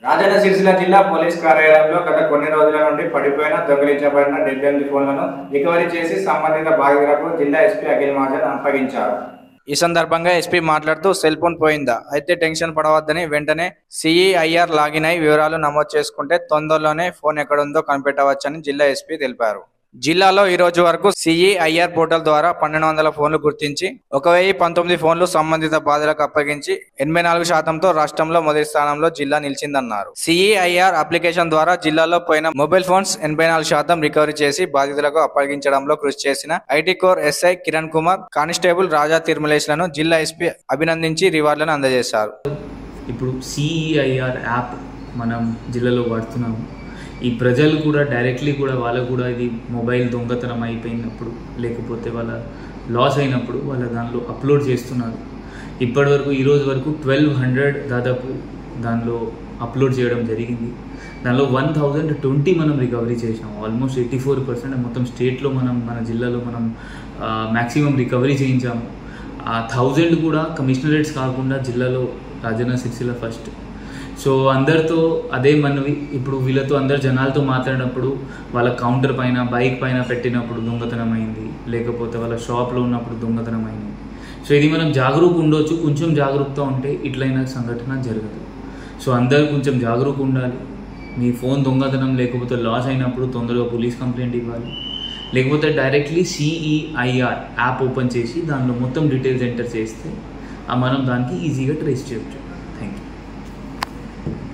రాజన్న సిరిసిల్ల జిల్లా పోలీస్ కార్యాలయంలో గత కొన్ని రోజుల నుండి పడిపోయిన దొంగిలించబడిన డెబ్బై ఎనిమిది ఫోన్లను రికవరీ చేసి సంబంధిత బాధితులకు జిల్లా ఎస్పీ అఖిల్ మహాజన్ అప్పగించారు ఈ సందర్భంగా ఎస్పీ మాట్లాడుతూ సెల్ ఫోన్ పోయిందా అయితే టెన్షన్ పడవద్దని వెంటనే సిఈఐఆర్ లాగిన్ అయి వివరాలు నమోదు చేసుకుంటే తొందరలోనే ఫోన్ ఎక్కడుందో కనిపెట్టవచ్చని జిల్లా ఎస్పీ తెలిపారు జిల్లాలో ఈ రోజు వరకు సిఈఐఆర్ పోర్టల్ ద్వారా పన్నెండు వందల ఫోన్లు గుర్తించి ఒక వెయ్యి పంతొమ్మిది ఫోన్లు సంబంధిత బాధలకు అప్పగించి ఎనభై నాలుగు శాతంతో రాష్ట్రంలో మొదటి స్థానంలో జిల్లా నిలిచిందన్నారు సిఈఐఆర్ అప్లికేషన్ ద్వారా జిల్లాలో పోయిన మొబైల్ ఫోన్స్ ఎనభై నాలుగు శాతం రికవరీ చేసి బాధితులకు అప్పగించడంలో కృషి చేసిన IT core SI Kiran Kumar constable Raja తిరుమలేష్లను జిల్లా ఎస్పీ అభినందించి రివార్డులను అందజేశారు ఇప్పుడు సిఈఐఆర్ యాప్ మనం జిల్లాలో వాడుతున్నాము ఈ ప్రజలు కూడా డైరెక్ట్లీ కూడా వాళ్ళకు కూడా ఇది మొబైల్ దొంగతనం అయిపోయినప్పుడు లేకపోతే వాళ్ళ లాస్ అయినప్పుడు వాళ్ళ దానిలో అప్లోడ్ చేస్తున్నారు ఇప్పటి వరకు ఈ రోజు వరకు ట్వెల్వ్ హండ్రెడ్ దాదాపు దానిలో అప్లోడ్ చేయడం జరిగింది దానిలో వన్ థౌజండ్ ట్వంటీ మనం రికవరీ చేసాం ఆల్మోస్ట్ ఎయిటీ ఫోర్ పర్సెంట్ మొత్తం స్టేట్లో మనం మన జిల్లాలో మనం మ్యాక్సిమం రికవరీ చేయించాము ఆ థౌజండ్ కూడా కమిషనరేట్స్ కాకుండా జిల్లాలో రాజన్న సిరిసిల్ల ఫస్ట్ సో అందరితో అదే మనవి ఇప్పుడు వీళ్ళతో అందరు జనాలతో మాట్లాడినప్పుడు వాళ్ళ కౌంటర్ పైన బైక్ పైన పెట్టినప్పుడు దొంగతనం అయింది లేకపోతే వాళ్ళ షాప్లో ఉన్నప్పుడు దొంగతనం అయింది సో ఇది మనం జాగరూక ఉండొచ్చు కొంచెం జాగరూకత ఉంటే ఇట్లైన సంఘటన జరగదు సో అందరు కొంచెం జాగరూక ఉండాలి మీ ఫోన్ దొంగతనం లేకపోతే లాస్ అయినప్పుడు తొందరగా పోలీస్ కంప్లైంట్ ఇవ్వాలి లేకపోతే డైరెక్ట్లీ సిఈఐఆర్ యాప్ ఓపెన్ చేసి దానిలో మొత్తం డీటెయిల్స్ ఎంటర్ చేస్తే ఆ మనం దానికి ఈజీగా ట్రేస్ చేయొచ్చు థ్యాంక్ యూ